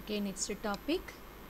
okay next topic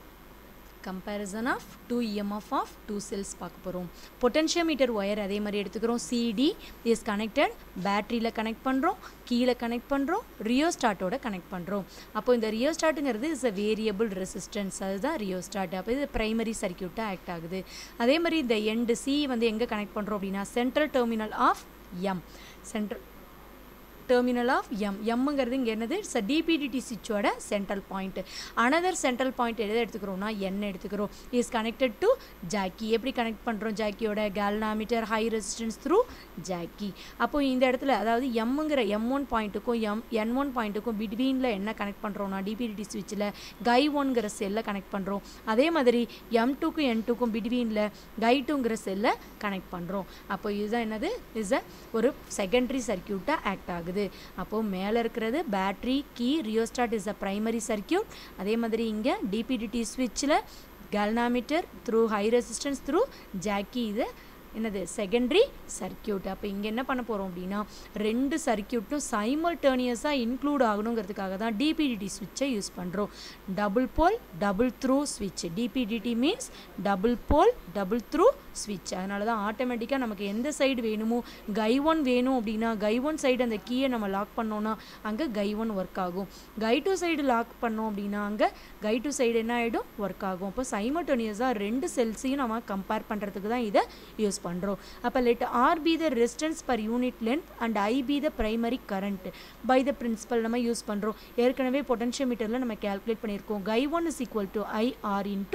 comparison of two EMF of two cells பார்க்க போகிறோம் potentiometer wire அதே மாதிரி எடுத்துக்கிறோம் சிடி இஸ் கனெக்டட் பேட்டரியில் கனெக்ட் பண்ணுறோம் கீழே கனெக்ட் பண்ணுறோம் ரியோஸ்டாட்டோட கனெக்ட் பண்ணுறோம் அப்போ இந்த ரியோஸ்டாட்டுங்கிறது இஸ் அ வேரியபிள் ரெசிஸ்டன்ஸ் அதுதான் ரியோஸ்டாட் அப்போ இது பிரைமரி சர்க்கியூட்டாக ஆக்ட் ஆகுது அதே மாதிரி இந்த எண்டு சி வந்து எங்கே கனெக்ட் பண்ணுறோம் அப்படின்னா central terminal of M central terminal of M எம்முங்கிறது இங்கே என்னது இட்ஸ் அ டிபிடிடி சுவிட்சோட central point another central point எதை எடுத்துக்கிறோம்னா என் எடுத்துக்கிறோம் இஸ் கனெக்டட் டு ஜாக்கி எப்படி கனெக்ட் பண்ணுறோம் ஜாக்கியோட galvanometer high resistance through jockey அப்போ இந்த இடத்துல அதாவது எம்முங்கிற எம் ஒன் பாயிண்ட்டுக்கும் எம் என் ஒன் பாயிண்ட்டுக்கும் பிட்வீனில் என்ன கனெக்ட் பண்ணுறோம்னா டிபிடிடி சுவிட்சில் கை ஒன்கிற செல்லை கனெக்ட் பண்ணுறோம் அதே மாதிரி எம் டூக்கும் என் டூக்கும் பிட்வீனில் கை டூங்கிற செல்லை கனெக்ட் பண்ணுறோம் அப்போ இதுதான் என்னது இஸ் அ ஒரு செகண்டரி சர்க்கியூட்டாக ஆக்ட் ஆகுது அப்போது மேலே இருக்கிறது battery key rheostat is a primary circuit அதே மாதிரி இங்கே டிபிடிடி ஸ்விட்சில் galvanometer through high resistance through jockey இது என்னது செகண்டரி சர்க்கியூட் அப்போ இங்கே என்ன பண்ண போகிறோம் அப்படின்னா ரெண்டு சர்க்கியூட்டும் சைமல்டேனியஸாக இன்க்ளூட் ஆகணுங்கிறதுக்காக தான் டிபிடிடி ஸ்விட்சை யூஸ் பண்ணுறோம் டபுள் போல் டபுள் த்ரூ ஸ்விட்ச் டிபிடிடி மீன்ஸ் டபுள் போல் டபுள் த்ரூ ஸ்விட்ச் அதனால தான் ஆட்டோமேட்டிக்காக நமக்கு எந்த சைடு வேணுமோ கை ஒன் வேணும் அப்படின்னா கை ஒன் சைடு அந்த கீயை நம்ம லாக் பண்ணோன்னா அங்கே கை ஒன் ஒர்க் ஆகும் கை டூ சைடு லாக் பண்ணோம் அப்படின்னா அங்கே கை டூ சைடு என்ன ஆகிடும் ஒர்க் ஆகும் அப்போ சைமல்டேனியஸாக ரெண்டு செல்ஸையும் நம்ம கம்பேர் பண்ணுறதுக்கு தான் இதை யூஸ் பண்ணுறோம் அப்போ let R be the resistance per unit length and I be the primary current by the principle நம்ம யூஸ் பண்ணுறோம் ஏற்கனவே பொட்டன்ஷியோமீட்டரில் நம்ம கேல்குலேட் பண்ணியிருக்கோம் chi one is equal to I R into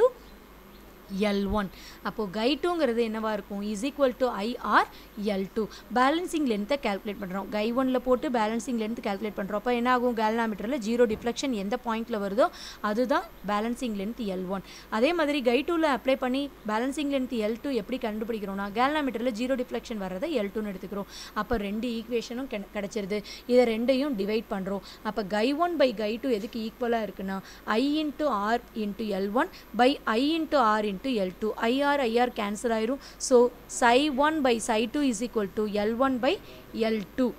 L one அப்போது கை டூங்கிறது என்னவாக இருக்கும் is equal to IR L two balancing லென்த்தை கேல்குலேட் பண்ணுறோம் கை ஒனில் போட்டு பேலன்சிங் லென்த் கேல்குலேட் பண்ணுறோம் அப்போ என்ன ஆகும் கேல்னாமீட்டரில் ஜீரோ டிஃப்ளெக்ஷன் எந்த பாயிண்ட்டில் வருதோ அதுதான் பேலன்சிங் லென்த் எல் ஒன் அதே மாதிரி கை டூவில் அப்ளை பண்ணி பேலன்சிங் லென்த் எல் டூ எப்படி கண்டுபிடிக்கிறோம்னா கேல்னாமீட்டரில் ஜீரோ டிஃப்ளெக்ஷன் வர்றதை எல் டூன்னு எடுத்துக்கிறோம் அப்போ ரெண்டு ஈக்குவேஷனும் கிடச்சிருது இதை ரெண்டையும் டிவைட் பண்ணுறோம் அப்போ chi one by chi two எதுக்கு ஈக்குவலாக இருக்குன்னா I into R into L one by I into R into L two IR IR cancel ஆயிரும் so psi one by psi two is equal to L one by L two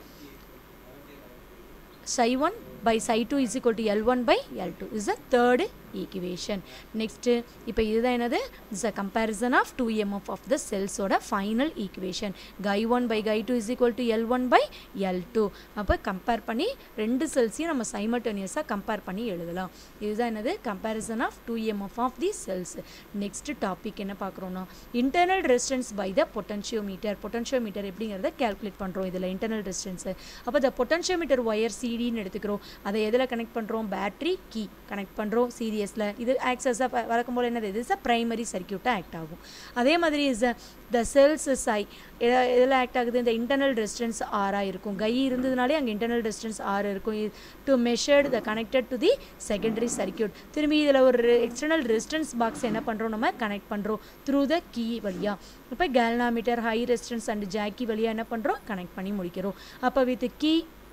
psi 1 by psi 2 is equal to L1 by L2 is the third equation. Next, இப்போ இதுதான் என்னது is a comparison of 2 EMF of the cells ஓட final equation. Guy 1 by Guy 2 is equal to L1 by L2. அப்போ compare பண்ணி ரெண்டு செல்ஸையும் நம்ம simultaneously compare பண்ணி எழுதலாம் இதுதான் என்னது comparison of 2 EMF of the cells. Next topic என்ன பார்க்குறோம்னா internal resistance by the potentiometer. potentiometer எப்படிங்கிறத calculate பண்ணுறோம் இதில் internal resistance. அப்போ the potentiometer wire சிடின்னு எடுத்துக்கிறோம் அதை எதில் கனெக்ட் பண்ணுறோம் பேட்ரி கீ கனெக்ட் பண்ணுறோம் சீரியஸில் இது ஆக்சஸாக வழக்கம் போல் என்னது இது இஸ் அ ப்ரைமரி சர்க்கியூட்டாக ஆக்ட் ஆகும் அதே மாதிரி is the cells is I எதில் ஆக்ட் ஆகுது இந்த இன்டர்னல் ரெசிஸ்டன்ஸ் ஆராக இருக்கும் கை இருந்ததுனாலே அங்கே இன்டர்னல் ரெசிஸ்டன்ஸ் ஆர் இருக்கும் to measured the connected to the secondary circuit திரும்பி இதில் ஒரு எக்ஸ்டர்னல் ரெசிஸ்டன்ஸ் பாக்ஸ் என்ன பண்ணுறோம் நம்ம கனெக்ட் பண்ணுறோம் த்ரூ த கீ வழியாக இப்போ galvanometer high resistance and jockey வழியாக என்ன பண்ணுறோம் கனெக்ட் பண்ணி முடிக்கிறோம் அப்போ வித் கீ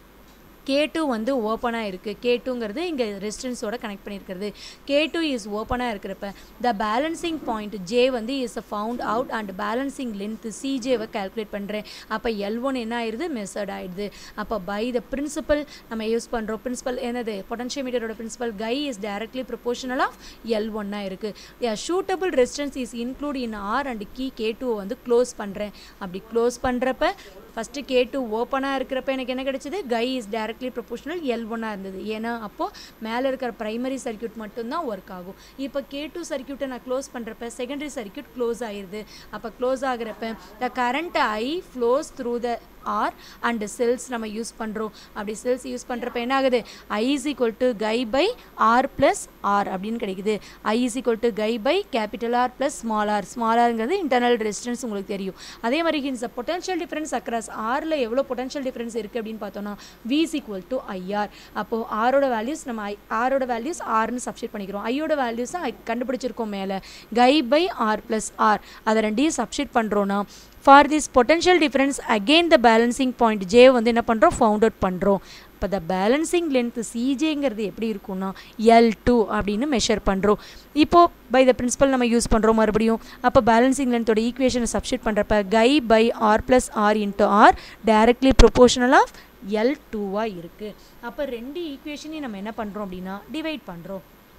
கே டூ வந்து ஓப்பனாக இருக்குது கே டூங்கிறது இங்கே ரெசிஸ்டன்ஸோட கனெக்ட் பண்ணியிருக்கிறது கே டூ இஸ் ஓப்பனாக இருக்கிறப்ப த பேலன்சிங் பாயிண்ட் ஜே வந்து is found out and balancing length சிஜேவை கால்குலேட் பண்ணுறேன் அப்போ எல் ஒன் என்ன ஆயிடுது மெசர்ட் ஆயிடுது அப்போ பை த பிரின்சிபல் நம்ம யூஸ் பண்ணுறோம் பிரின்சிபல் என்னது பொட்டன்ஷியோமீட்டரோட principle chi is directly proportional of L ஒன்னாக இருக்குது suitable resistance is include in R and key K டூவை வந்து க்ளோஸ் பண்ணுறேன் அப்படி க்ளோஸ் பண்ணுறப்ப ஃபஸ்ட்டு கே டூ ஓப்பனாக இருக்கிறப்ப எனக்கு என்ன கிடைச்சிது chi is directly proportional L ஒன்னாக இருந்தது ஏன்னா அப்போது மேலே இருக்கிற ப்ரைமரி சர்க்கியூட் மட்டும்தான் ஒர்க் ஆகும் இப்போ கே டூ சர்க்கியூட்டை நான் க்ளோஸ் பண்ணுறப்ப செகண்டரி சர்க்கியூட் க்ளோஸ் ஆயிடுது அப்போ க்ளோஸ் ஆகிறப்ப the current I flows through the R and cells நம்ம யூஸ் பண்ணுறோம் அப்படி செல்ஸ் யூஸ் பண்ணுறப்ப என்ன ஆகுது I is equal to chi by R plus R அப்படின்னு கிடைக்குது I is equal to chi by capital R plus small R small ஆருங்கிறது internal resistance உங்களுக்கு தெரியும் அதே மாதிரி ஹின்ஸ் பொட்டன்ஷியல் டிஃபரன்ஸ் அக்ராஸ் ஆரில் எவ்வளோ பொட்டன்ஷியல் டிஃபரன்ஸ் இருக்குது அப்படின்னு பார்த்தோன்னா V is equal to IR அப்போது ஆரோட வேல்யூஸ் நம்ம ஐ ஆரோட வேல்யூஸ் ஆர்னு சப்ஸ்டிட் பண்ணிக்கிறோம் ஐயோட வேல்யூஸை கண்டுபிடிச்சிருக்கோம் மேலே chi by R plus R அதை ரெண்டையும் சப்ஸ்டிட் பண்ணுறோன்னா for this potential difference again the balancing point J வந்து என்ன பண்ணுறோம் ஃபவுண்ட் அவுட் பண்ணுறோம் இப்போ த பேலன்சிங் லென்த் சிஜேங்கிறது எப்படி இருக்கும்னா எல் டூ அப்படின்னு மெஷர் பண்ணுறோம் இப்போது பை த பிரின்சிபல் நம்ம யூஸ் பண்ணுறோம் மறுபடியும் அப்போ பேலன்சிங் லென்த்தோட ஈக்குவேஷனை சப்ஸ்டியூட் பண்ணுறப்ப chi by R plus R into R directly proportional of L டூவாக இருக்குது அப்போ ரெண்டு ஈக்குவேஷனையும் நம்ம என்ன பண்ணுறோம் அப்படின்னா டிவைட் பண்ணுறோம்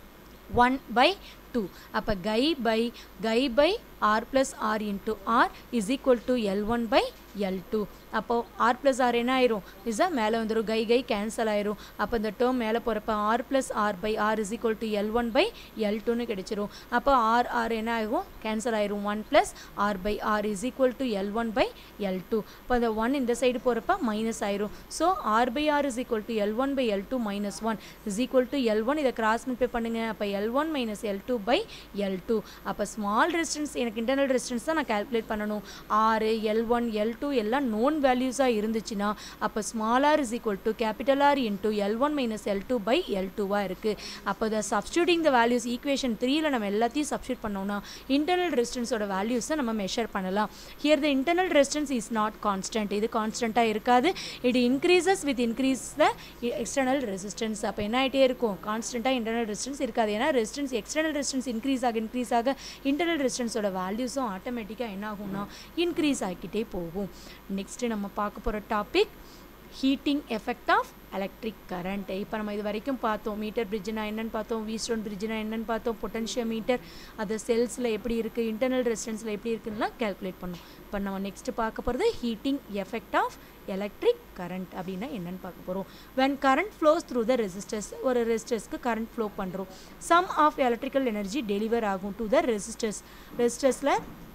ஒன் பை டூ அப்போ chi by chi by R plus R into R is equal to L one by L two அப்போது ஆர் ப்ளஸ் ஆர் என்ன ஆயிரும் இஸா மேலே வந்துடும் கை கை கேன்சல் ஆயிரும் அப்போ இந்த டேர்ம் மேலே போகிறப்ப R plus R by R is equal to L one by L டூன்னு கிடைச்சிரும் அப்போ ஆர் ஆர் என்ன ஆகும் கேன்சல் ஆயிரும் one plus R by R is equal to L one by L two இப்போ அந்த ஒன் இந்த சைடு போகிறப்ப மைனஸ் ஆயிரும் so R by R is equal to L one by L two minus one is equal to L one இதை cross multiply பண்ணுங்க அப்போ L one minus L two by L two அப்போ small resistance எனக்கு internal resistance தான் நான் calculate பண்ணணும் R L one L two எல்லாம் known வேல்யூஸாக இருந்துச்சுன்னா அப்போ small R is equal to capital R into L one minus L two by L டூவாக இருக்குது அப்போ the substituting the values equation த்ரீல நம்ம எல்லாத்தையும் சப்ஸ்டியூட் பண்ணோம்னா இன்டர்னல் ரெசிஸ்டன்ஸோட வேல்யூஸை நம்ம மெஷர் பண்ணலாம் here the internal resistance is not constant இது கான்ஸ்டண்ட்டாக இருக்காது it increases with increase the external resistance அப்போ என்ன ஆகிட்டே இருக்கும் கான்ஸ்டண்ட்டாக இன்டர்னல் ரெசிஸ்டன்ஸ் இருக்காது ஏன்னா ரெசிஸ்டன்ஸ் எக்ஸ்டர்னல் ரெசிஸ்டன்ஸ் இன்க்ரீஸ் ஆக இன்க்ரீஸ் ஆக இன்டர்னல் ரெசிஸ்டன்ஸோட வேல்யூஸும் ஆட்டோமேட்டிக்காக என்ன ஆகும்னா இன்க்ரீஸ் ஆகிக்கிட்டே போகும் நெக்ஸ்ட்டு நம்ம பார்க்க போகிற topic heating effect of electric current இப்போ நம்ம இது வரைக்கும் பார்த்தோம் மீட்டர் பிரிட்ஜ்னா என்னன்னு பார்த்தோம் வீஸ்டோன் பிரிட்ஜ்னா என்னன்னு பார்த்தோம் பொட்டன்ஷியல் மீட்டர் அது செல்ஸில் எப்படி இருக்குது இன்டர்னல் ரெசிஸ்டன்ஸில் எப்படி இருக்குன்னா கேல்குலேட் பண்ணோம் இப்போ நம்ம நெக்ஸ்ட் பார்க்க போகிறது heating effect of electric current அப்படின்னா என்னன்னு பார்க்க போகிறோம் when current flows through the resistors ஒரு ரெசிஸ்டர்ஸ்க்கு கரண்ட் ஃப்ளோ பண்ணுறோம் sum of electrical energy deliver ஆகும் டு த ரெசிஸ்டர்ஸ் ரெசிஸ்டர்ஸில்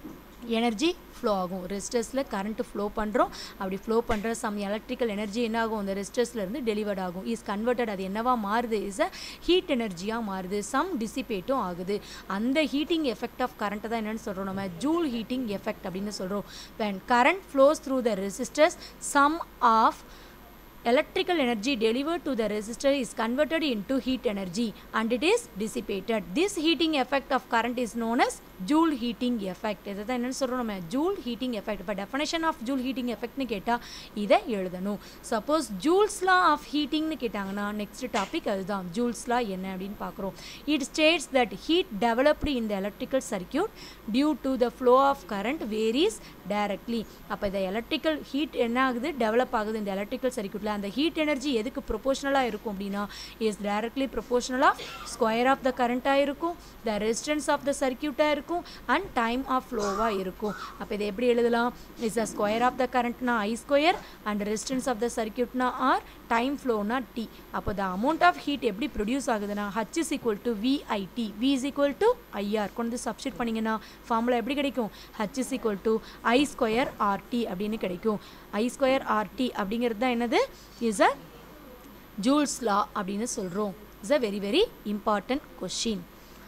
எனர்ஜி ஃப்ளோ ஆகும் ரெசிஸ்டர்ஸில் கரண்ட்டு ஃப்ளோ பண்ணுறோம் அப்படி ஃப்ளோ பண்ணுற சம் எலக்ட்ரிக்கல் எனர்ஜி என்ன ஆகும் அந்த ரெசிஸ்டர்ஸ்லேருந்து டெலிவர்ட் ஆகும் இஸ் கன்வெர்டட் அது என்னவா மாறுது இஸ் அ ஹீட் எனர்ஜியாக மாறுது சம் டிசிபேட்டும் ஆகுது அந்த ஹீட்டிங் எஃபெக்ட் ஆஃப் கரண்ட்டை தான் என்னென்னு சொல்கிறோம் நம்ம ஜூல் ஹீட்டிங் எஃபெக்ட் அப்படின்னு சொல்கிறோம் when current flows through the resistors some of electrical energy delivered to the resistor is converted into heat energy and it is dissipated this heating effect of current is known as joule heating effect இதை தான் என்னன்னு சொல்கிறோம் நம்ம Joule heating effect இப்போ definition of Joule heating எஃபெக்ட்னு கேட்டால் இதை எழுதணும் சப்போஸ் ஜூல்ஸ் லா ஆஃப் ஹீட்டிங்னு கேட்டாங்கன்னா நெக்ஸ்ட் டாபிக் அதுதான் ஜூல்ஸ் லா என்ன அப்படின்னு பார்க்குறோம் it states that heat developed in the electrical circuit due to the flow of current varies directly அப்போ இந்த எலக்ட்ரிக்கல் ஹீட் என்ன ஆகுது டெவலப் ஆகுது இந்த எலக்ட்ரிக்கல் சர்க்கியூட்டில் அந்த ஹீட் எனர்ஜி எதுக்கு ப்ரொபோஷனலாக இருக்கும் அப்படின்னா is directly proportional of square of the கரண்ட்டாக இருக்கும் த ரெசிஸ்டன்ஸ் ஆஃப் த சர்க்கியூட்டாக இருக்கும் அண்ட் டைம் ஆஃப் ஃப்ளோவாக இருக்கும் அப்போ இதை எப்படி எழுதலாம் is the square of the கரண்ட்னா I square and resistance of the சர்க்கியூட்னா ஆர் டைம் ஃப்ளோனா டி அப்போ த அமௌண்ட் ஆஃப் ஹீட் எப்படி ப்ரொடியூஸ் ஆகுதுன்னா H is equal to VIT V is equal to IR கொண்டு சப்ஸ்டிட் பண்ணிங்கன்னா ஃபார்முலா எப்படி கிடைக்கும் H is equal to I square RT அப்படின்னு கிடைக்கும் ஐ ஸ்கொயர் ஆர்டி அப்படிங்கிறது தான் என்னது இஸ் அ ஜூல்ஸ் லா அப்படின்னு சொல்கிறோம் is a very very important question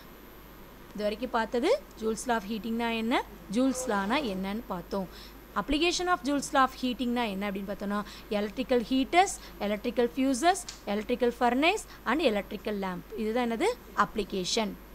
இது வரைக்கும் பார்த்தது ஜூல்ஸ் லா ஆஃப் ஹீட்டிங்னா என்ன ஜூல்ஸ் லானா என்னன்னு பார்த்தோம் application of Joule's law of ஹீட்டிங்னா என்ன அப்படின்னு பார்த்தோன்னா electrical heaters electrical fuses electrical furnace and electrical lamp இதுதான் என்னது அப்ளிகேஷன்